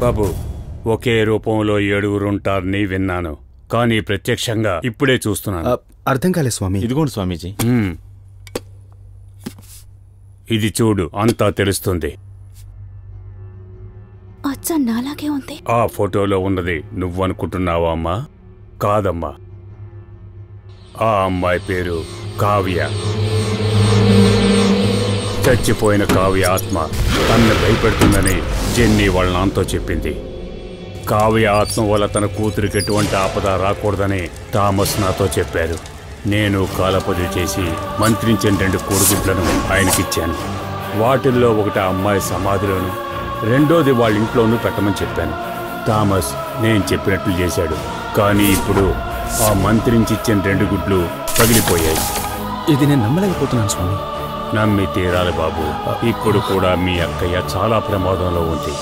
బాబు ఒకే రూపంలో ఏడుగురుంటారని విన్నాను కానీ ప్రత్యక్షంగా ఇప్పుడే చూస్తున్నాను ఆ, అర్థం కాలే స్వామి ఇదిగోండి స్వామీజీ హ్మ్. ఇది చూడు అంతా తెలుస్తుంది అచ్చ నాలాగే ఉంది ఆ ఫోటోలో ఉన్నది నువ్వనుకుంటున్నావా అమ్మా కాదమ్మా ఆ అమ్మాయి పేరు కావ్య చచ్చిపోయిన కావ్య ఆత్మ తన్ను భయపెడుతుందని జెన్నీ వాళ్ళ నాన్నతో చెప్పింది కావ్య ఆత్మ వల్ల తన కూతురికి ఎటువంటి ఆపద రాకూడదని థామస్ నాతో చెప్పారు నేను కాలపది చేసి మంత్రించిన రెండు కోడిగుడ్లను ఆయనకిచ్చాను వాటిల్లో ఒకటి ఆ అమ్మాయి సమాధిలోను రెండోది వాళ్ళ ఇంట్లోనూ పెట్టమని చెప్పాను థామస్ నేను చెప్పినట్లు చేశాడు కానీ ఇప్పుడు ఆ మంత్రించిచ్చిన రెండు గుడ్లు పగిలిపోయాయి ఇది నేను నమ్మలేకపోతున్నాను స్వామి నమ్మి తీరాలి బాబు ఇప్పుడు కూడా మీ అక్కయ్య చాలా ప్రమాదంలో ఉంది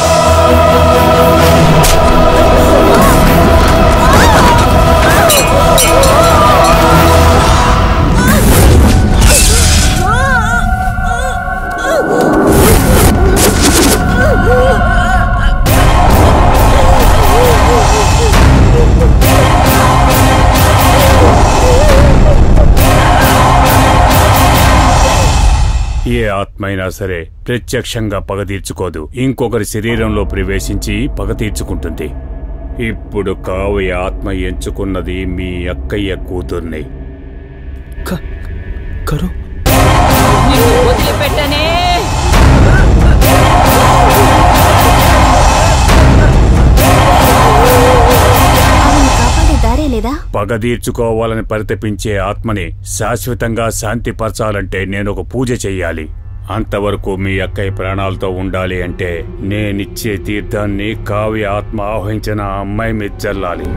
ఏ ఆత్మ అయినా సరే ప్రత్యక్షంగా పగ తీర్చుకోదు ఇంకొకరి శరీరంలో ప్రవేశించి పగ తీర్చుకుంటుంది ఇప్పుడు కావయ్య ఆత్మ ఎంచుకున్నది మీ అక్కయ్య కూతుర్ని క- కరు వదిలిపెట్టనే ఆమెను కాపాడే దారే లేదా పగ తీర్చుకోవాలని పరితపించే ఆత్మని శాశ్వతంగా శాంతిపరచాలంటే నేను ఒక పూజ చెయ్యాలి అంతవరకు మీ అక్కయ్య ప్రాణాలతో ఉండాలి అంటే నేనిచ్చే తీర్థాన్ని కావ్య ఆత్మ ఆహ్వానించిన ఆ అమ్మాయి మీద చల్లాలి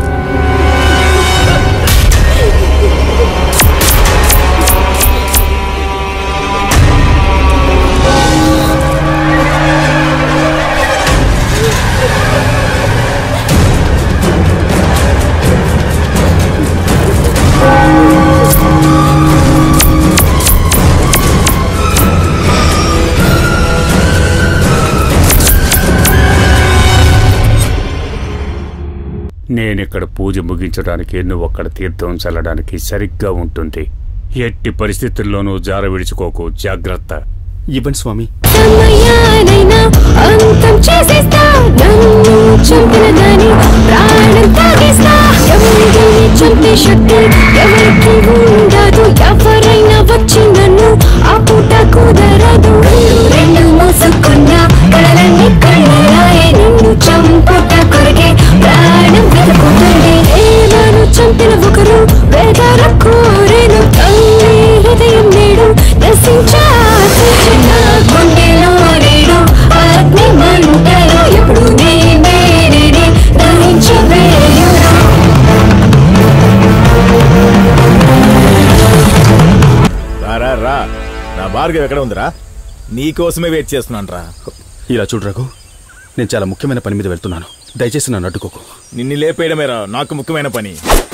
నేనిక్కడ పూజ ముగించడానికి నువ్వు అక్కడ తీర్థం చల్లడానికి సరిగ్గా ఉంటుంది ఎట్టి పరిస్థితుల్లోనూ జార విడుచుకోకు జాగ్రత్త ఇవ్వండి స్వామి సమయానైనా అంతం చేసేస్తా నన్ను చంపిన దాని ప్రాణం తాగేస్తా ఎవరిని చంపే శక్తి ఎవరికి ఉండదు ఎవరైనా వచ్చి నన్ను ఆ పూట కుదరదు రెండు మోసుకున్న కళలన్నీ కళ్ళరాయే నిన్ను చంపుట కొరకే ప్రాణం వెతుకుతుంది దేవను చంపిన ఒకరు వేదాల కోరేను తల్లి హృదయం నేడు నశించా చిన్న గుండెలో నేడు అగ్ని మంటలు ఎప్పుడు నేనే నేనే దహించవేయును రా రా నా భార్గవ్ ఎక్కడ ఉందిరా నీకోసమే వెయిట్ చేస్తున్నాను రా ఇలా చూడు రఘు నేను చాలా ముఖ్యమైన పని మీద వెళ్తున్నాను దయచేసి నన్ను అడ్డుకోకు నిన్ను లేపేయడమేరా నాకు ముఖ్యమైన పని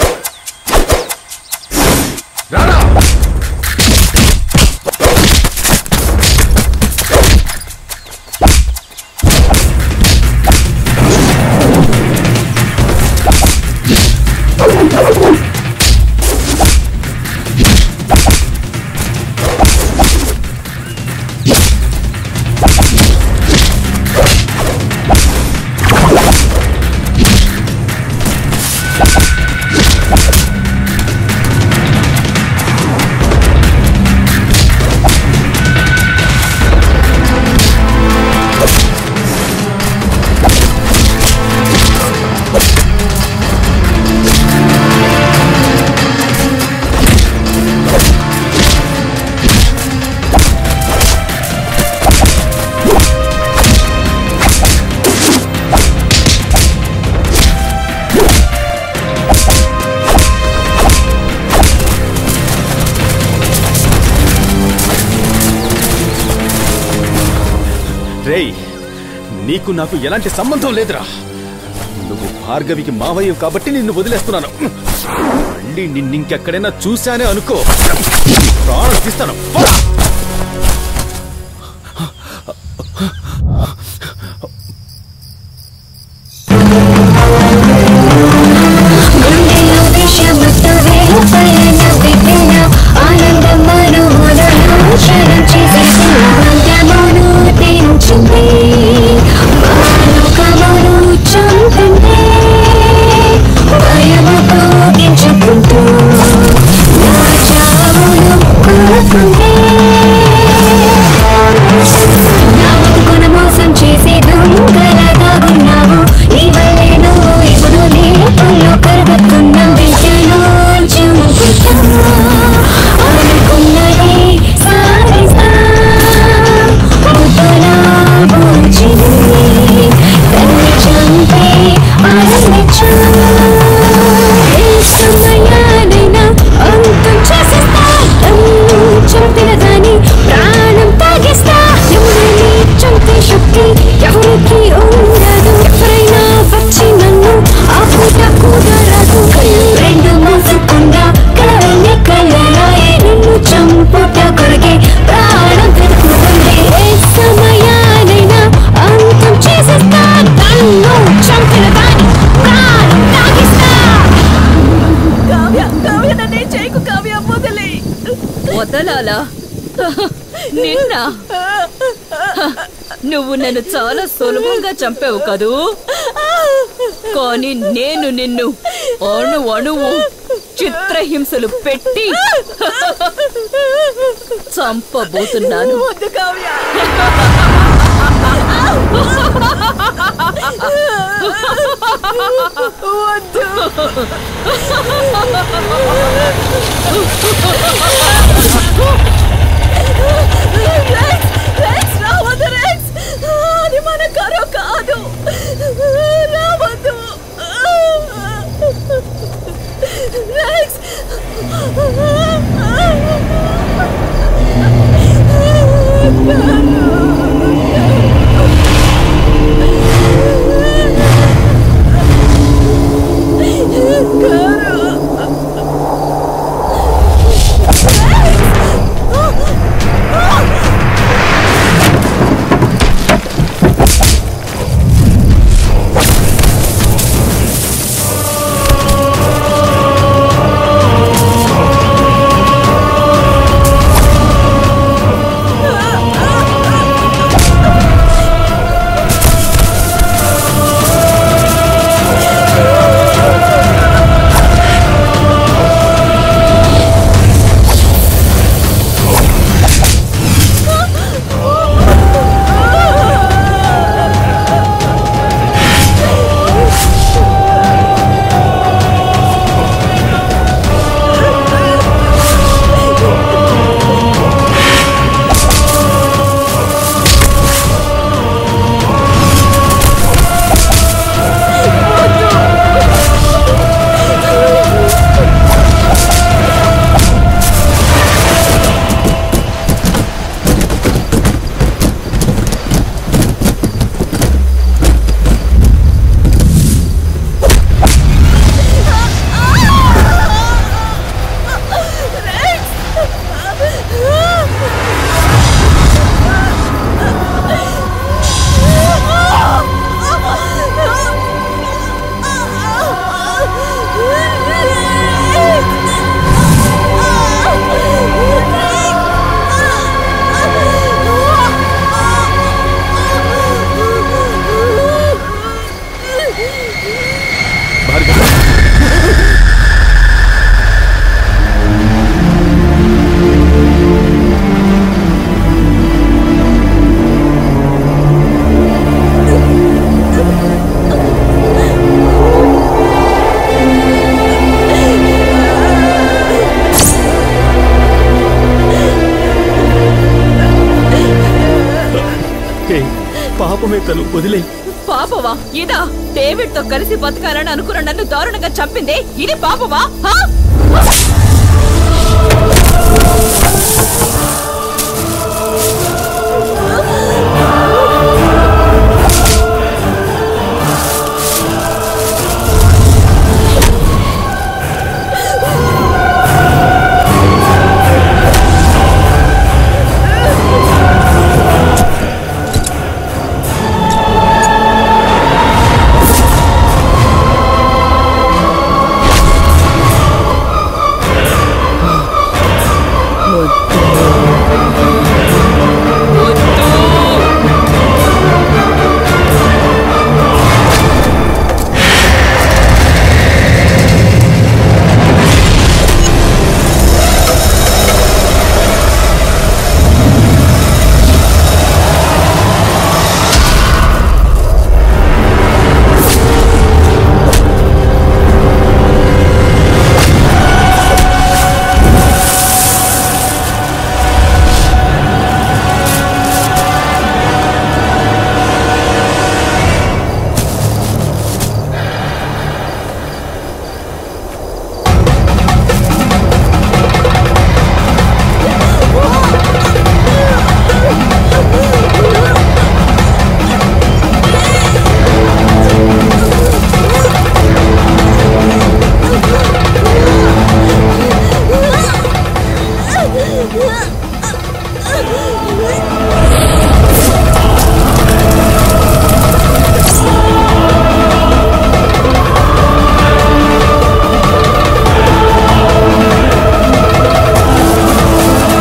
రేయ్ నీకు నాకు ఎలాంటి సంబంధం లేదురా నువ్వు భార్గవికి మావయ్య కాబట్టి నిన్ను వదిలేస్తున్నాను మళ్ళీ నిన్నింకెక్కడైనా చూశానే అనుకో ప్రాణం తీస్తాను పోరా! వదలాలా నిన్న నువ్వు నన్ను చాలా సులభంగా చంపావు కదూ కానీ నేను నిన్ను అణు అణువు చిత్రహింసలు పెట్టి చంపబోతున్నాను వద్దు కావ్య వద్దు రెక్స్, రెక్స్, రావద్దు, రెక్స్. అది మన కరో కాదు రావద్దు రెక్స్. పాపమే తను వదిలే పాపవా ఇదా డేవిడ్ తో కలిసి బతకాలని అనుకున్న నన్ను దారుణంగా చంపిందే ఇది పాపవా హా? ఆ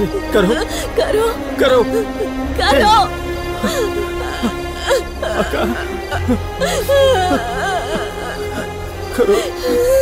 కరో కరో కరో కరో కరో